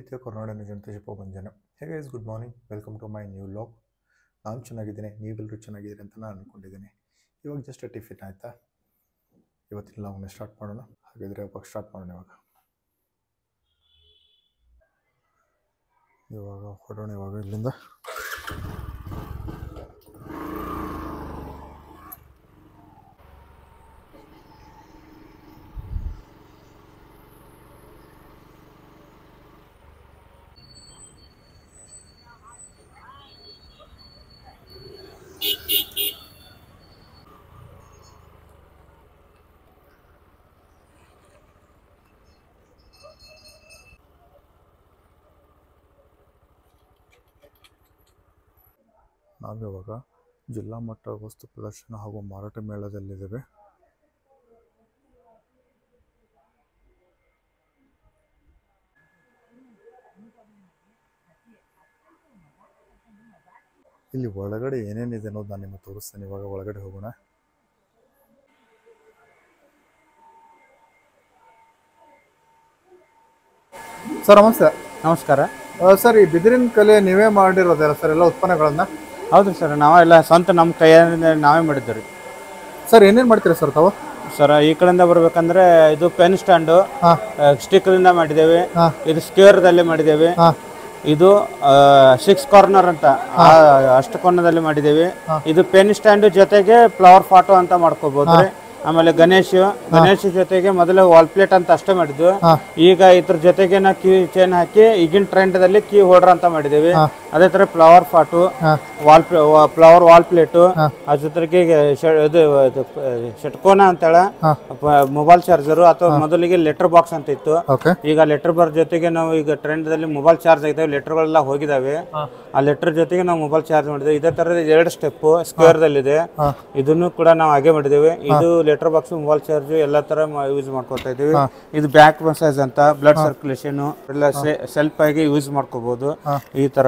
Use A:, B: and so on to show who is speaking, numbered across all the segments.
A: With Karnataka ಜನತೆ ಶಿಲ್ಪ ಬಂಜನ ಹೇಗೆ is good morning welcome to my new log ನಾನು ಚೆನ್ನಾಗಿದ್ದೀನಿ ನೀವೆಲ್ಲರೂ ಚೆನ್ನಾಗಿದ್ದೀರಿ ಅಂತ ನಾನು ಅಂದ್ಕೊಂಡಿದ್ದೀನಿ ಇವಾಗ ಜಸ್ಟ್ ಟಿಫಿನ್ ಆಯಿತಾ ಇವತ್ತಿನ ಲಾಗ್ನ ಸ್ಟಾರ್ಟ್ ಮಾಡೋಣ ಹಾಗಿದ್ರೆ ಇವಾಗ ಸ್ಟಾರ್ಟ್ ಮಾಡೋಣ ಇವಾಗ ಇವಾಗ ಹೊರಡೋಣ ಇವಾಗ ಇಲ್ಲಿಂದ ನಾವಿವಾಗ ಜಿಲ್ಲಾ ಮಟ್ಟ ವಸ್ತು ಪ್ರದರ್ಶನ ಹಾಗೂ ಮಾರಾಟ ಮೇಳದಲ್ಲಿದ್ದೇವೆ ಇಲ್ಲಿ ಒಳಗಡೆ ಏನೇನಿದೆ ಅನ್ನೋದು ನಾನು ನಿಮಗೆ ತೋರಿಸ್ತೇನೆ ಇವಾಗ ಒಳಗಡೆ ಹೋಗೋಣ ಸರ್ ನಮಸ್ತೆ
B: ನಮಸ್ಕಾರ
A: ಸರ್ ಈ ಬಿದಿರಿನ ಕಲೆ ನೀವೇ ಮಾಡಿರೋದಲ್ಲ ಸರ್ ಎಲ್ಲ ಉತ್ಪನ್ನಗಳನ್ನ
B: ಹೌದು ಸರ್ ನಾವೆಲ್ಲ ಸ್ವಂತ ನಮ್ಮ ಕೈಯಿಂದ ನಾವೇ ಮಾಡಿದ್ದು ರೀ
A: ಸರ್ ಏನೇನು ಮಾಡ್ತೀರಾ ಸರ್ ತಾವು
B: ಸರ್ ಈ ಕಡೆಯಿಂದ ಬರ್ಬೇಕಂದ್ರೆ ಇದು ಪೆನ್ ಸ್ಟ್ಯಾಂಡು
A: ಹಾಂ
B: ಸ್ಟಿಕ್ರಿಂದ ಮಾಡಿದ್ದೇವೆ
A: ಹಾ.
B: ಇದು ಸ್ಕ್ವೇರ್ದಲ್ಲಿ ಮಾಡಿದ್ದೇವೆ
A: ಹಾಂ
B: ಇದು ಸಿಕ್ಸ್ ಕಾರ್ನರ್ ಅಂತ ಆ, ಅಷ್ಟಕೋನದಲ್ಲಿ ಮಾಡಿದ್ದೇವೆ ಇದು ಪೆನ್ ಸ್ಟ್ಯಾಂಡ್ ಜೊತೆಗೆ ಫ್ಲವರ್ ಫಾಟೋ ಅಂತ ಮಾಡ್ಕೋಬಹುದು ರೀ ಆಮೇಲೆ ಗಣೇಶ್ ಗಣೇಶ್ ಜೊತೆಗೆ ಮೊದಲು ವಾಲ್ ಪ್ಲೇಟ್ ಅಂತ ಅಷ್ಟೇ ಮಾಡಿದ್ವು
A: ಹಾ.
B: ಈಗ ಇದ್ರ ಜೊತೆಗೆ ನಾ ಕೀ ಚೈನ್ ಹಾಕಿ ಈಗಿನ ಟ್ರೆಂಡ್ ದಲ್ಲಿ ಕೀ ಹೋಲ್ಡರ್ ಅಂತ ಮಾಡಿದ್ದೇವೆ ಅದೇ ತರ ಫ್ಲವರ್ ಫಾಟು
A: ಹಾಂ
B: ವಾಲ್ ಫ್ಲವರ್ ವಾಲ್ ಪ್ಲೇಟು ಅದ್ರ ಜೊತೆಗೆ ಶ- ಇದು ಇದು, ಆ, ಷಟ್ಕೋನ ಅಂತೇಳ ಮೊಬೈಲ್ ಚಾರ್ಜರು ಅಥವಾ ಮೊದಲಿಗೆ ಲೆಟರ್ ಬಾಕ್ಸ್ ಅಂತ ಇತ್ತು
A: ಓಕೆ
B: ಈಗ ಲೆಟರ್ ಬರ್ ಜೊತೆಗೆ ನಾವು ಈಗ ಟ್ರೆಂಡ್ ದಲ್ಲಿ ಮೊಬೈಲ್ ಚಾರ್ಜ್ ಆಗಿದ್ದಾವೆ ಲೆಟರ್ಗಳೆಲ್ಲ ಹೋಗಿದಾವೆ ಆ ಲೆಟರ್ ಜೊತೆಗೆ ನಾವು ಮೊಬೈಲ್ ಚಾರ್ಜ್ ಮಾಡಿದ್ದೇವೆ ಇದೇ ತರದ ಎರಡು ಸ್ಟೆಪ್ ಸ್ಕ್ವೇರ್ ದಲ್ಲಿದೆ ಇದನ್ನು ಕೂಡ ನಾವು ಹಾಗೆ ಮಾಡಿದ್ದೇವೆ ಇದು ಲೆಟರ್ ಬಾಕ್ಸ್ ಮೊಬೈಲ್ ಚಾರ್ಜ್ ಎಲ್ಲ ತರ ಯೂಸ್ ಮಾಡ್ಕೊತಾ ಇದೀವಿ ಇದು ಬ್ಯಾಕ್ ಮಸಾಜ್ ಅಂತ ಬ್ಲಡ್ ಸರ್ಕ್ಯುಲೇಷನ್ ಎಲ್ಲ ಸೆಲ್ಫ್ ಆಗಿ ಯೂಸ್ ಮಾಡ್ಕೋಬಹುದು ಈ ತರ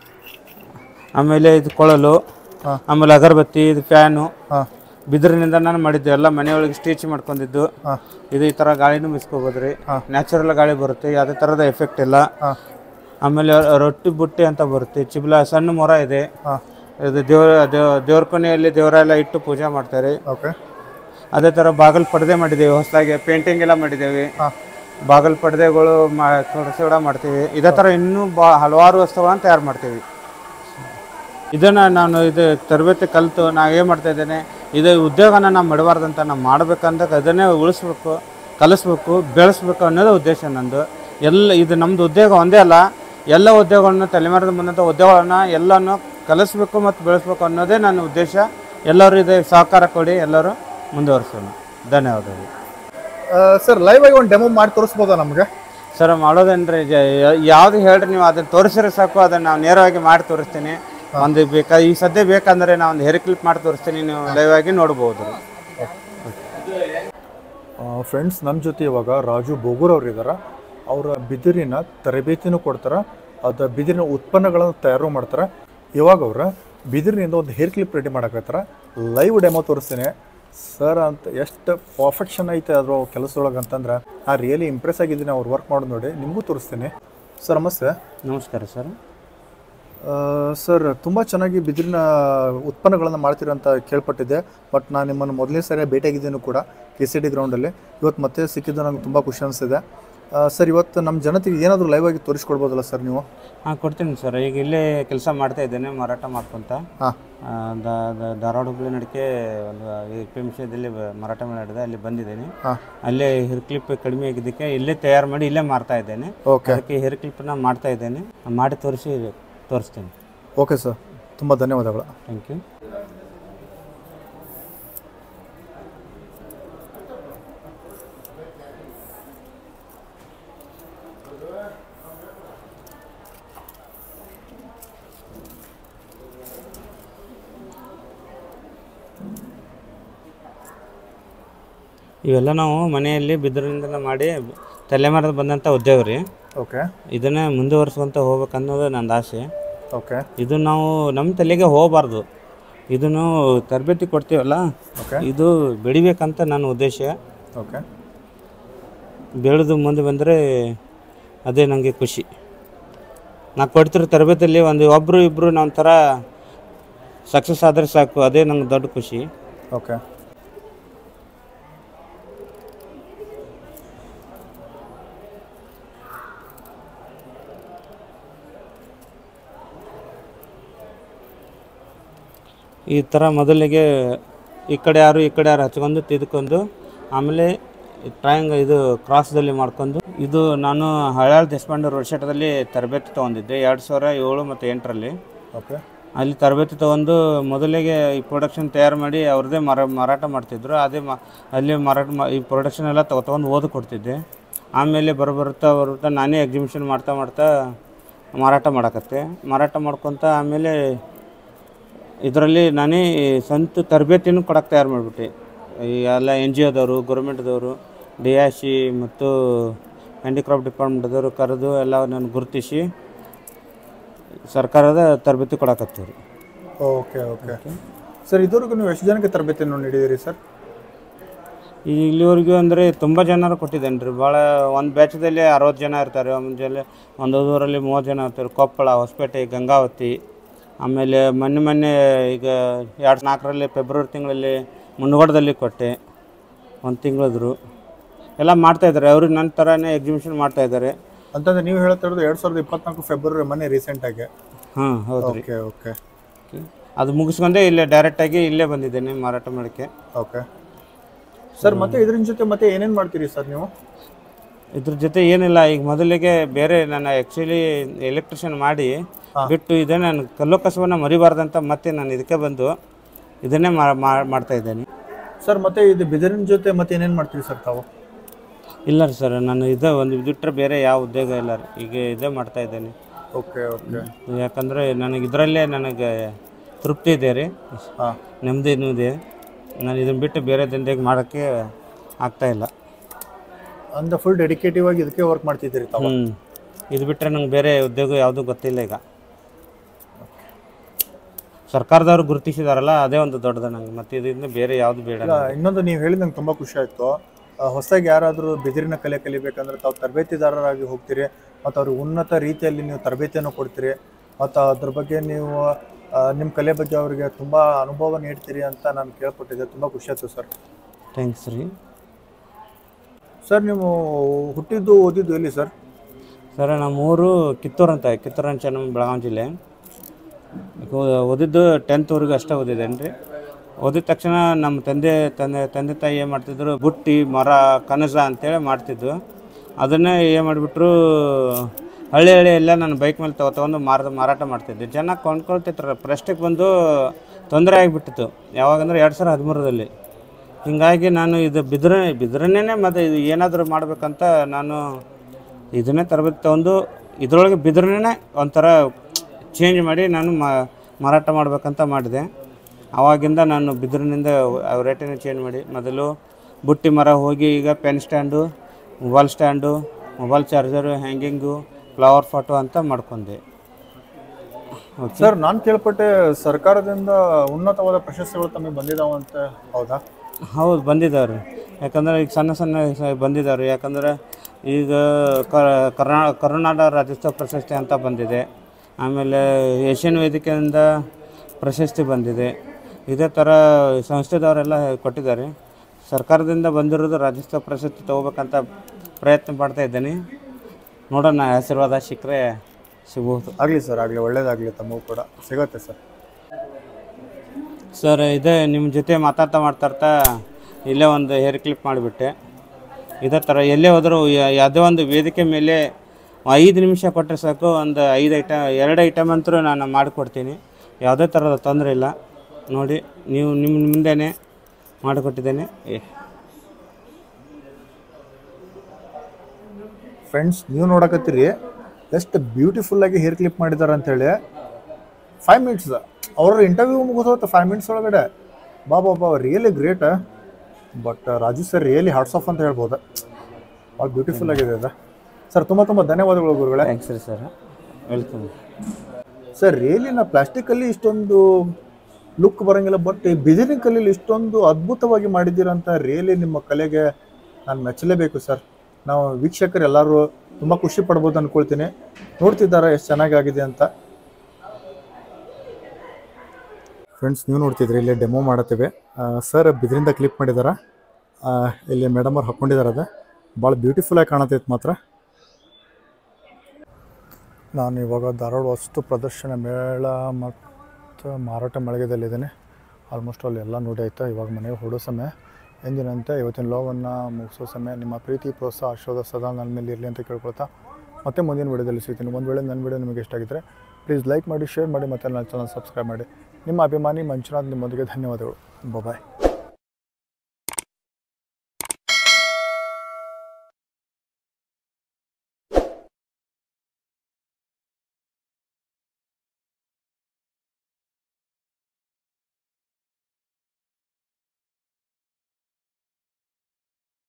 B: ಆಮೇಲೆ ಇದು ಕೊಳಲು ಆಮೇಲೆ ಅಗರಬತ್ತಿ ಇದು ಫ್ಯಾನು
A: ಹಾಂ
B: ಬಿದಿರಿನಿಂದ ನಾನು ಮಾಡಿದ್ದೆ ಎಲ್ಲ ಮನೆಯೊಳಗೆ ಸ್ಟಿಚ್ ಮಾಡ್ಕೊಂಡಿದ್ದು
A: ಹಾಂ
B: ಇದು ಈ ತರ ಗಾಳಿನೂ ಮಿಸ್ಕೋಬೋದ್ರಿ ನ್ಯಾಚುರಲ್ ಗಾಳಿ ಬರುತ್ತೆ ಯಾವುದೇ ತರದ ಎಫೆಕ್ಟ್ ಇಲ್ಲ
A: ಹಾಂ
B: ಆಮೇಲೆ ರೊಟ್ಟಿ ಬುಟ್ಟಿ ಅಂತ ಬರುತ್ತೆ ಚಿಬ್ಲ ಸಣ್ಣ ಮೊರ ಇದೆ
A: ಹಾಂ
B: ಇದು ದೇವ್ರ ದೇವ್- ದೇವ್ರ ಕೊನೆಯಲ್ಲಿ ದೇವರೆಲ್ಲ ಇಟ್ಟು ಪೂಜೆ ಮಾಡ್ತಾರೆ
A: ಓಕೆ
B: ಅದೇ ತರ ಬಾಗಲ್ ಪರದೆ ಮಾಡಿದ್ದೇವೆ ಹೊಸದಾಗಿ ಪೇಂಟಿಂಗ್ ಎಲ್ಲ ಮಾಡಿದ್ದೇವೆ
A: ಹಾಂ
B: ಬಾಗಲ್ ಪರದೆಗಳು ಕೂಡ ಮಾಡ್ತೀವಿ ಇದೇ ತರ ಇನ್ನೂ ಬಾ ಹಲವಾರು ವಸ್ತುಗಳನ್ನ ತಯಾರು ಮಾಡ್ತೀವಿ ಇದನ್ನ ನಾನು ಇದು ತರಬೇತಿ ಕಲಿತು ನಾವು ಏನು ಮಾಡ್ತಾ ಇದ್ದೇನೆ ಇದು ಉದ್ಯೋಗನ ನಾವು ಮಾಡಬಾರ್ದಂತ ನಾವು ಮಾಡ್ಬೇಕಂತ ಅದನ್ನೇ ಉಳಿಸ್ಬೇಕು ಕಲಿಸ್ಬೇಕು ಬೆಳೆಸ್ಬೇಕು ಅನ್ನೋದು ಉದ್ದೇಶ ನಂದು ಎಲ್ಲ ಇದು ನಮ್ಮದು ಉದ್ಯೋಗ ಒಂದೇ ಅಲ್ಲ ಎಲ್ಲ ಉದ್ಯೋಗಗಳನ್ನು ತಲೆಮಾರದ ಬಂದಂಥ ಉದ್ಯೋಗಗಳನ್ನ ಎಲ್ಲನೂ ಕಲಿಸ್ಬೇಕು ಮತ್ತು ಬೆಳೆಸ್ಬೇಕು ಅನ್ನೋದೇ ನನ್ನ ಉದ್ದೇಶ ಎಲ್ಲರೂ ಇದು ಸಹಕಾರ ಕೊಡಿ ಎಲ್ಲರೂ ಮುಂದುವರಿಸೋಣ ಧನ್ಯವಾದಗಳು
A: ಸರ್ ಲೈವ್ ಆಗಿ ಒಂದು ಡೆಮೋ ಮಾಡಿ ತೋರಿಸ್ಬೋದಾ ನಮಗೆ
B: ಸರ್ ಮಾಡೋದೇನ್ರಿ ಯಾವ್ದು ಹೇಳ್ರಿ ನೀವು ಅದನ್ನ ತೋರಿಸಿದ್ರೆ ಸಾಕು ಅದನ್ನ ನಾವು ನೇರವಾಗಿ ಮಾಡಿ ತೋರಿಸ್ತೀನಿ ಒಂದು ಬೇಕಾ ಈ ಸದ್ಯ ಬೇಕಂದ್ರೆ ನಾವು ಒಂದು ಹೇರ್ ಕ್ಲಿಪ್ ಮಾಡಿ ತೋರಿಸ್ತೀನಿ ನೀವು ಲೈವ್ ಆಗಿ ನೋಡ್ಬೋದು
A: ಫ್ರೆಂಡ್ಸ್ ನಮ್ಮ ಜೊತೆ ಇವಾಗ ರಾಜು ಬೋಗೂರ್ ಅವ್ರು ಇದ್ದಾರೆ ಅವರ ಬಿದಿರಿನ ತರಬೇತಿನೂ ಕೊಡ್ತಾರೆ ಅದು ಬಿದಿರಿನ ಉತ್ಪನ್ನಗಳನ್ನು ತಯಾರು ಮಾಡ್ತಾರೆ ಇವಾಗ ಅವ್ರ ಬಿದಿರಿನಿಂದ ಒಂದು ಹೇರ್ ಕ್ಲಿಪ್ ರೆಡಿ ಮಾಡಕತ್ತಾರ ಲೈವ್ ಡೆಮೋ ತೋರಿಸ್ತೀನಿ ಸರ್ ಅಂತ ಎಷ್ಟು ಪರ್ಫೆಕ್ಷನ್ ಐತೆ ಅದ್ರ ಕೆಲಸದೊಳಗೆ ಅಂತಂದ್ರೆ ನಾ ರಿಯಲಿ ಇಂಪ್ರೆಸ್ ಆಗಿದ್ದೀನಿ ಅವ್ರು ವರ್ಕ್ ಮಾಡೋದು ನೋಡಿ ನಿಮಗೂ ತೋರಿಸ್ತೀನಿ ಸರ್ ನಮಸ್ತೆ
B: ನಮಸ್ಕಾರ ಸರ್
A: ಸರ್ ತುಂಬ ಚೆನ್ನಾಗಿ ಬಿದಿರಿನ ಉತ್ಪನ್ನಗಳನ್ನು ಮಾಡ್ತೀರ ಅಂತ ಕೇಳ್ಪಟ್ಟಿದ್ದೆ ಬಟ್ ನಾನು ನಿಮ್ಮನ್ನು ಮೊದಲನೇ ಸಾರಿ ಭೇಟಿಯಾಗಿದ್ದೇನು ಕೂಡ ಕೆ ಸಿ ಡಿ ಗ್ರೌಂಡಲ್ಲಿ ಇವತ್ತು ಮತ್ತೆ ಸಿಕ್ಕಿದ್ದು ನಂಗೆ ತುಂಬ ಖುಷಿ ಅನಿಸ್ತಿದೆ ಸರ್ ಇವತ್ತು ನಮ್ಮ ಜನತೆಗೆ ಏನಾದರೂ ಲೈವ್ ಆಗಿ ತೋರಿಸ್ಕೊಡ್ಬೋದಲ್ಲ ಸರ್ ನೀವು
B: ಹಾಂ ಕೊಡ್ತೀನಿ ಸರ್ ಈಗ ಇಲ್ಲೇ ಕೆಲಸ ಮಾಡ್ತಾ ಇದ್ದೇನೆ ಮಾರಾಟ ಮಾಡ್ಕೊಂತ
A: ಹಾಂ
B: ಆ, ದ- ದ- ಧಾರವಾಡ ಹುಬ್ಳಿ ನಡಿಕೆ ಒಂದು ಪಿ ಎಮ್ ಸಿದಲ್ಲಿ ಮಾರಾಟ ಮಾಡಿ ನಡೆದೆ ಅಲ್ಲಿ ಬಂದಿದ್ದೀನಿ
A: ಹಾಂ
B: ಅಲ್ಲೇ ಹೇರ್ ಕ್ಲಿಪ್ ಕಡಿಮೆ ಆಗಿದ್ದಕ್ಕೆ ಇಲ್ಲೇ ತಯಾರು ಮಾಡಿ ಇಲ್ಲೇ ಮಾರ್ತಾ ಇದ್ದೇನೆ
A: ಓಕೆ
B: ಅದಕ್ಕೆ ಹೇರ್ ಕ್ಲಿಪ್ನ ಮಾಡ್ತಾ ಇದ್ದೇನೆ ಮಾಡಿ ತೋರಿಸಿ ತೋರಿಸ್ತೀನಿ
A: ಓಕೆ ಸರ್ ತುಂಬ ಧನ್ಯವಾದಗಳು
B: ಥ್ಯಾಂಕ್ ಯು ಇವೆಲ್ಲ ನಾವು ಮನೆಯಲ್ಲಿ ಬಿದಿರಿನಿಂದ ಮಾಡಿ ತಲೆಮಾರದ ಬಂದಂಥ ಉದ್ಯೋಗ ರೀ
A: ಓಕೆ
B: ಇದನ್ನೇ ಮುಂದುವರ್ಸ್ಕೊಂತ ಹೋಗ್ಬೇಕು ಅನ್ನೋದು ನನ್ನ ಆಸೆ
A: ಓಕೆ
B: ಇದು ನಾವು ನಮ್ಮ ತಲೆಗೆ ಹೋಗಬಾರ್ದು ಇದನ್ನು ತರಬೇತಿ ಕೊಡ್ತೀವಲ್ಲ
A: ಓಕೆ
B: ಇದು ಬೆಳಿಬೇಕಂತ ನನ್ನ ಉದ್ದೇಶ
A: ಓಕೆ
B: ಬೆಳೆದು ಮುಂದೆ ಬಂದರೆ ಅದೇ ನನಗೆ ಖುಷಿ ನಾ ಕೊಡ್ತಿರೋ ತರಬೇತಿಯಲ್ಲಿ ಒಂದು ಒಬ್ಬರು ಇಬ್ಬರು ನಮ್ಮ ಥರ ಸಕ್ಸಸ್ ಆದರೆ ಸಾಕು ಅದೇ ನಂಗೆ ದೊಡ್ಡ ಖುಷಿ
A: ಓಕೆ
B: ಈ ಥರ ಮೊದಲಿಗೆ ಈ ಕಡೆ ಯಾರು ಈ ಕಡೆ ಯಾರು ಹಚ್ಕೊಂಡು ತಿದ್ಕೊಂಡು ಆಮೇಲೆ ಟ್ರಯಾಂಗ್ ಇದು ಕ್ರಾಸ್ದಲ್ಲಿ ಮಾಡ್ಕೊಂಡು ಇದು ನಾನು ಹಳ್ಯಾಳ್ ದೇಶಪಾಂಡೆ ರೋಡ್ ಶೆಟ್ಟದಲ್ಲಿ ತರಬೇತಿ ತೊಗೊಂಡಿದ್ದೆ ಎರಡು ಸಾವಿರ ಏಳು ಮತ್ತು ಎಂಟರಲ್ಲಿ
A: ಓಕೆ
B: ಅಲ್ಲಿ ತರಬೇತಿ ತೊಗೊಂಡು ಮೊದಲಿಗೆ ಈ ಪ್ರೊಡಕ್ಷನ್ ತಯಾರು ಮಾಡಿ ಅವ್ರದ್ದೇ ಮಾರ ಮಾರಾಟ ಮಾಡ್ತಿದ್ರು ಅದೇ ಮಾ ಅಲ್ಲಿ ಮಾರಾಟ ಮಾ ಈ ಪ್ರೊಡಕ್ಷನ್ ಎಲ್ಲ ತಗೊ ತೊಗೊಂಡು ಓದಿ ಕೊಡ್ತಿದ್ದೆ ಆಮೇಲೆ ಬರಬರುತ್ತಾ ಬರುತ್ತಾ ನಾನೇ ಎಕ್ಸಿಬಿಷನ್ ಮಾಡ್ತಾ ಮಾಡ್ತಾ ಮಾರಾಟ ಮಾಡಕತ್ತೆ ಮಾರಾಟ ಮಾಡ್ಕೊತ ಆಮೇಲೆ ಇದರಲ್ಲಿ ನಾನೇ ಸ್ವಂತ ತರಬೇತಿನೂ ಕೊಡಕ್ಕೆ ತಯಾರು ಮಾಡಿಬಿಟ್ಟೆ ಈ ಎಲ್ಲ ಎನ್ ಜಿ ಒದವರು ಗೌರ್ಮೆಂಟ್ದವರು ಡಿ ಆರ್ ಸಿ ಮತ್ತು ಹ್ಯಾಂಡಿಕ್ರಾಫ್ಟ್ ಡಿಪಾರ್ಟ್ಮೆಂಟ್ದವರು ಕರೆದು ಎಲ್ಲ ನಾನು ಗುರುತಿಸಿ ಸರ್ಕಾರದ ತರಬೇತಿ ಕೊಡಕತ್ತೀವಿ ರೀ
A: ಓಕೆ ಓಕೆ ಸರ್ ಇದುವರೆಗೂ ನೀವು ಎಷ್ಟು ಜನಕ್ಕೆ ತರಬೇತಿಯನ್ನು ನೀಡಿದ್ದೀರಿ ಸರ್
B: ಈಗ ಇಲ್ಲಿವರೆಗೂ ಅಂದರೆ ತುಂಬ ಜನರು ಕೊಟ್ಟಿದ್ದೇನೆ ರೀ ಭಾಳ ಒಂದು ಬ್ಯಾಚ್ದಲ್ಲಿ ಅರವತ್ತು ಜನ ಇರ್ತಾರೆ ಮುಂಜಾನೆ ಒಂದು ಊರಲ್ಲಿ ಮೂವತ್ತು ಜನ ಇರ್ತಾರೆ ಕೊಪ್ಪಳ ಹೊಸಪೇಟೆ ಗಂಗಾವತಿ ಆಮೇಲೆ ಮೊನ್ನೆ ಮೊನ್ನೆ ಈಗ ಎರಡು ನಾಲ್ಕರಲ್ಲಿ ಫೆಬ್ರವರಿ ತಿಂಗಳಲ್ಲಿ ಮುನ್ನಗೋಡದಲ್ಲಿ ಕೊಟ್ಟೆ ಒಂದು ತಿಂಗಳಿದ್ರು ಎಲ್ಲ ಮಾಡ್ತಾಯಿದ್ದಾರೆ ಅವರು ನನ್ನ ಥರನೇ ಎಕ್ಸಿಬಿಷನ್ ಮಾಡ್ತಾಯಿದ್ದಾರೆ
A: ಅಂತಂದ್ರೆ ನೀವು ಹೇಳ್ತಾ ಇರೋದು ಎರಡು ಸಾವಿರದ ಇಪ್ಪತ್ನಾಲ್ಕು ಫೆಬ್ರವರಿ ಮೊನ್ನೆ ರೀಸೆಂಟಾಗಿ
B: ಹಾಂ ಹೌದು ರೀ
A: ಓಕೆ ಓಕೆ
B: ಅದು ಮುಗಿಸ್ಕೊಂಡೆ ಇಲ್ಲೇ ಡೈರೆಕ್ಟಾಗಿ ಇಲ್ಲೇ ಬಂದಿದ್ದೇನೆ ಮಾರಾಟ ಮಾಡೋಕ್ಕೆ
A: ಓಕೆ ಸರ್ ಮತ್ತೆ ಇದ್ರ ಜೊತೆ ಮತ್ತೆ ಏನೇನು ಮಾಡ್ತೀರಿ ಸರ್ ನೀವು
B: ಇದ್ರ ಜೊತೆ ಏನಿಲ್ಲ ಈಗ ಮೊದಲಿಗೆ ಬೇರೆ ನಾನು ಆ್ಯಕ್ಚುಲಿ ಎಲೆಕ್ಟ್ರಿಷಿಯನ್ ಮಾಡಿ ಬಿಟ್ಟು ಇದೇ ನಾನು ಕಲ್ಲು ಕಸವನ್ನ ಮರಿಬಾರ್ದಂತ ಮತ್ತೆ ನಾನು ಇದಕ್ಕೆ ಬಂದು ಇದನ್ನೇ ಮಾ- ಮಾ- ಮಾಡ್ತಾ ಇದ್ದೇನೆ
A: ಸರ್ ಮತ್ತೆ ಇದು ಬಿದಿರಿನ ಜೊತೆ ಮತ್ತೆ ಏನೇನು ಮಾಡ್ತೀರಿ ಸರ್ ತಾವು
B: ಇಲ್ಲ ರೀ ಸರ್ ನಾನು ಇದು ಒಂದು ಬಿಟ್ಟರೆ ಬೇರೆ ಯಾವ ಉದ್ಯೋಗ ಇಲ್ಲ ರೀ ಈಗ ಇದೇ ಮಾಡ್ತಾ ಇದ್ದೇನೆ
A: ಓಕೆ ಓಕೆ
B: ಯಾಕಂದರೆ ನನಗೆ ಇದರಲ್ಲೇ ನನಗೆ ತೃಪ್ತಿ ಇದೆ ರೀ
A: ಹಾಂ
B: ನೆಮ್ಮದಿನೂ ಇದೆ ನಾನು ಇದನ್ನು ಬಿಟ್ಟು ಬೇರೆ ದಂಧೆಗೆ ಮಾಡೋಕ್ಕೆ ಆಗ್ತಾ ಇಲ್ಲ
A: ಅಂದ್ರೆ ಫುಲ್ ಡೆಡಿಕೇಟಿವ್ ಆಗಿ ಇದಕ್ಕೆ ವರ್ಕ್ ಮಾಡ್ತಿದ್ದೀರಿ ತಾವು
B: ಹ್ಞೂ ಇದು ಬಿಟ್ಟರೆ ನಂಗೆ ಬೇರೆ ಉದ್ಯೋಗ ಯಾವುದೂ ಗೊತ್ತಿಲ್ಲ ಈಗ ಸರ್ಕಾರದವ್ರು ಗುರುತಿಸಿದಾರಲ್ಲ ಅದೇ ಒಂದು ದೊಡ್ಡದು ನಂಗೆ ಮತ್ತೆ ಇದರಿಂದ ಬೇರೆ ಯಾವುದು ಬೇಡ
A: ಇಲ್ಲ, ಇನ್ನೊಂದು ನೀವು ಹೇಳಿದ ನಂಗೆ ತುಂಬ ಖುಷಿ ಆಯಿತು ಹೊಸದಾಗಿ ಯಾರಾದರೂ ಬಿದಿರಿನ ಕಲೆ ಕಲಿಬೇಕಂದ್ರೆ ತಾವು ತರಬೇತಿದಾರರಾಗಿ ಹೋಗ್ತೀರಿ ಮತ್ತು ಅವ್ರಿಗೆ ಉನ್ನತ ರೀತಿಯಲ್ಲಿ ನೀವು ತರಬೇತಿಯನ್ನು ಕೊಡ್ತೀರಿ ಮತ್ತು ಅದ್ರ ಬಗ್ಗೆ ನೀವು ನಿಮ್ಮ ಕಲೆ ಬಗ್ಗೆ ಅವರಿಗೆ ತುಂಬ ಅನುಭವ ನೀಡ್ತೀರಿ ಅಂತ ನಾನು ಕೇಳ್ಪಟ್ಟಿದ್ದೆ ತುಂಬ ಖುಷಿ ಆಯ್ತು ಸರ್
B: ಥ್ಯಾಂಕ್ಸ್ ರೀ
A: ಸರ್ ನೀವು ಹುಟ್ಟಿದ್ದು ಓದಿದ್ದು ಎಲ್ಲಿ ಸರ್
B: ಸರ್ ನಮ್ಮ ಊರು ಕಿತ್ತೂರು ಅಂತ ಕಿತ್ತೂರು ಅಂಚೆ ನಮ್ಮ ಬೆಳಗಾವಿ ಜಿಲ್ಲೆ ಓ- ಓದಿದ್ದು ಟೆಂತ್ವರೆಗೂ ಅಷ್ಟೇ ಓದಿದ್ದೇನೆ ರೀ ಓದಿದ ತಕ್ಷಣ ನಮ್ಮ ತಂದೆ ತಂದೆ ತಂದೆ ತಾಯಿ ಏನು ಮಾಡ್ತಿದ್ರು ಬುಟ್ಟಿ ಮರ ಕನಸ ಅಂತೇಳಿ ಮಾಡ್ತಿದ್ದು ಅದನ್ನೇ ಏನು ಮಾಡಿಬಿಟ್ರು ಹಳ್ಳಿ ಹಳ್ಳಿ ಎಲ್ಲ ನಾನು ಬೈಕ್ ಮೇಲೆ ತಗೊ ತೊಗೊಂಡು ಮಾರ ಮಾರಾಟ ಮಾಡ್ತಿದ್ದೆ ಜನ ಕೊಂಡ್ಕೊಳ್ತಿದ್ರು ಪ್ರಶ್ನೆಗೆ ಬಂದು ತೊಂದರೆ ಆಗಿಬಿಟ್ಟಿತ್ತು ಯಾವಾಗಂದ್ರೆ ಎರಡು ಸಾವಿರದ ಹದಿಮೂರರಲ್ಲಿ ಹೀಗಾಗಿ ನಾನು ಇದು ಬಿದ್ರ ಬಿದ್ರನ್ನೇ ಮತ್ತು ಇದು ಏನಾದರೂ ಮಾಡಬೇಕಂತ ನಾನು ಇದನ್ನೇ ತರಬೇತಿ ತೊಗೊಂಡು ಇದರೊಳಗೆ ಬಿದ್ರನ್ನೇ ಒಂಥರ ಚೇಂಜ್ ಮಾಡಿ ನಾನು ಮಾ- ಮಾರಾಟ ಮಾಡಬೇಕಂತ ಮಾಡಿದೆ ಆವಾಗಿಂದ ನಾನು ಬಿದಿರಿನಿಂದ ರೇಟನ್ನು ಚೇಂಜ್ ಮಾಡಿ ಮೊದಲು ಬುಟ್ಟಿ ಮರ ಹೋಗಿ ಈಗ pen stand mobile stand mobile charger hanging flower photo ಅಂತ ಮಾಡ್ಕೊಂಡೆ ಓಕೆ
A: ಸರ್ ನಾನು ಕೇಳ್ಪಟ್ಟೆ ಸರ್ಕಾರದಿಂದ ಉನ್ನತವಾದ ಪ್ರಶಸ್ತಿಗಳು ತಮಗೆ ಬಂದಿದಾವಂತ ಹೌದಾ
B: ಹೌದು ಬಂದಿದ್ದಾವೆ ರೀ ಯಾಕಂದ್ರೆ ಈಗ ಸಣ್ಣ ಸಣ್ಣ ಸ- ಬಂದಿದ್ದಾವೆ ರೀ ಯಾಕಂದ್ರೆ ಈಗ ಕ- ಕರ್ನಾ ಕರುನಾಡ ರಾಜ್ಯೋತ್ಸವ ಪ್ರಶಸ್ತಿ ಅಂತ ಬಂದಿದೆ ಆಮೇಲೆ ಏಷ್ಯನ್ ವೇದಿಕೆಯಿಂದ ಪ್ರಶಸ್ತಿ ಬಂದಿದೆ ಇದೇ ಥರ ಸಂಸ್ಥೆದವರೆಲ್ಲ ಕೊಟ್ಟಿದ್ದಾರೆ ಸರ್ಕಾರದಿಂದ ಬಂದಿರೋದು ರಾಜ್ಯೋತ್ಸವ ಪ್ರಶಸ್ತಿ ತೊಗೋಬೇಕಂತ ಪ್ರಯತ್ನ ಮಾಡ್ತಾ ಇದ್ದೀನಿ ನೋಡೋಣ ಆಶೀರ್ವಾದ ಸಿಕ್ಕರೆ ಸಿಗ್ಬೋದು
A: ಆಗಲಿ ಸರ್ ಆಗಲಿ ಒಳ್ಳೇದಾಗಲಿ ತಮಗೂ ಕೂಡ ಸಿಗತ್ತೆ ಸರ್
B: ಸರ್ ಇದೇ ನಿಮ್ಮ ಜೊತೆ ಮಾತಾಡ್ತಾ ಮಾತಾಡ್ತಾ ಇಲ್ಲೇ ಒಂದು ಹೇರ್ ಕ್ಲಿಪ್ ಮಾಡಿಬಿಟ್ಟೆ ಇದೇ ಥರ ಎಲ್ಲೇ ಹೋದರೂ ಯಾ- ಯಾವುದೇ ಒಂದು ವೇದಿಕೆ ಮೇಲೆ ಐದು ನಿಮಿಷ ಕೊಟ್ಟರೆ ಸಾಕು ಒಂದು ಐದು ಐಟಮ್ ಎರಡು ಐಟಮ್ ಅಂತೂ ನಾನು ಮಾಡಿಕೊಡ್ತೀನಿ ಯಾವುದೇ ಥರದ ತೊಂದರೆ ಇಲ್ಲ ನೋಡಿ ನೀವು ನಿಮ್ಮ ಮುಂದೆನೇ ಮಾಡಿಕೊಟ್ಟಿದ್ದೇನೆ ಏ
A: ಫ್ರೆಂಡ್ಸ್ ನೀವು ನೋಡಕತ್ತೀರಿ ಎಷ್ಟು ಬ್ಯೂಟಿಫುಲ್ಲಾಗಿ ಹೇರ್ ಕ್ಲಿಪ್ ಮಾಡಿದ್ದಾರೆ ಅಂತೇಳಿ ಫೈವ್ ಮಿನಿಟ್ಸ್ ಅವ್ರ ಇಂಟರ್ವ್ಯೂ ಮುಗಿದೋತು ಫೈವ್ ಮಿನಿಟ್ಸ್ ಒಳಗಡೆ ಬಾ ಬಾ ಬಾ really great but Raju sir really hats off ಅಂತ ಹೇಳ್ಬೋದು ಭಾಳ ಬ್ಯೂಟಿಫುಲ್ ಆಗಿದೆ ಅದು ಸರ್ ತುಂಬ ತುಂಬ ಧನ್ಯವಾದಗಳು ಗುರುಗಳೇ
B: ಥ್ಯಾಂಕ್ಸ್ ರೀ ಸರ್ ವೆಲ್ಕಮ್
A: ಸರ್ ರಿಯಲಿ ನಾ ಪ್ಲಾಸ್ಟಿಕಲ್ಲಿ ಇಷ್ಟೊಂದು ಲುಕ್ ಬರಂಗಿಲ್ಲ ಬಟ್ ಈ ಬಿದಿರಿನ ಕಲ್ಲಿಲಿ ಇಷ್ಟೊಂದು ಅದ್ಭುತವಾಗಿ ಮಾಡಿದ್ದೀರಂತ ರಿಯಲಿ ನಿಮ್ಮ ಕಲೆಗೆ ನಾನು ಮೆಚ್ಚಲೇಬೇಕು ಸರ್ ನಾವು ವೀಕ್ಷಕರು ಎಲ್ಲರೂ ತುಂಬ ಖುಷಿ ಪಡ್ಬೋದು ಅಂದ್ಕೊಳ್ತೀನಿ ನೋಡ್ತಿದ್ದಾರೆ ಎಷ್ಟು ಚೆನ್ನಾಗಿ ಆಗಿದೆ ಅಂತ ಫ್ರೆಂಡ್ಸ್ ನೀವು ನೋಡ್ತಿದ್ರಿ ಇಲ್ಲಿ ಡೆಮೋ ಮಾಡತ್ತೀವಿ ಸರ್ ಬಿದ್ರಿಂದ ಕ್ಲಿಪ್ ಮಾಡಿದಾರ ಆ, ಇಲ್ಲಿ ಮೇಡಮ್ ಅವ್ರು ಹಾಕ್ಕೊಂಡಿದ್ದಾರೆ ಅದು ಭಾಳ ಬ್ಯೂಟಿಫುಲ್ಲಾಗಿ ಕಾಣತೈತೆ ಮಾತ್ರ ನಾನು ಇವಾಗ ಧಾರವಾಡ ವಸ್ತು ಪ್ರದರ್ಶನ ಮೇಳ ಮತ್ತು ಮಾರಾಟ ಮಳಿಗೆದಲ್ಲಿದ್ದೇನೆ ಆಲ್ಮೋಸ್ಟ್ ಅಲ್ಲಿ ಎಲ್ಲ ನೋಡಿ ಆಯ್ತಾ ಇವಾಗ ಮನೆಗೆ ಹೊಡೋ ಸಮಯ ಎಂದಿನಂತೆ ಇವತ್ತಿನ ಲೋವನ್ನು ಮುಗಿಸೋ ಸಮಯ ನಿಮ್ಮ ಪ್ರೀತಿ ಪ್ರೋತ್ಸಾಹ ಆಶೀರ್ವಾದ ಸದಾ ನನ್ನ ಮೇಲೆ ಇರಲಿ ಅಂತ ಕೇಳ್ಕೊಳ್ತಾ ಮತ್ತೆ ಮುಂದಿನ ವಿಡಿಯೋದಲ್ಲಿ ಸಿಗ್ತೀನಿ ಒಂದು ವೇಳೆ ನನ್ನ ವಿಡಿಯೋ ನಿಮಗೆ ಇಷ್ಟ ಆಗಿದ್ದರೆ ಪ್ಲೀಸ್ ಲೈಕ್ ಮಾಡಿ ಶೇರ್ ಮಾಡಿ ಮತ್ತು ನನ್ನ ಚಾನಲ್ ಸಬ್ಸ್ಕ್ರೈಬ್ ಮಾಡಿ ನಿಮ್ಮ ಅಭಿಮಾನಿ ಮಂಜುನಾಥ್ ನಿಮ್ಮೊಂದಿಗೆ ಧನ್ಯವಾದಗಳು ಬಾಯ್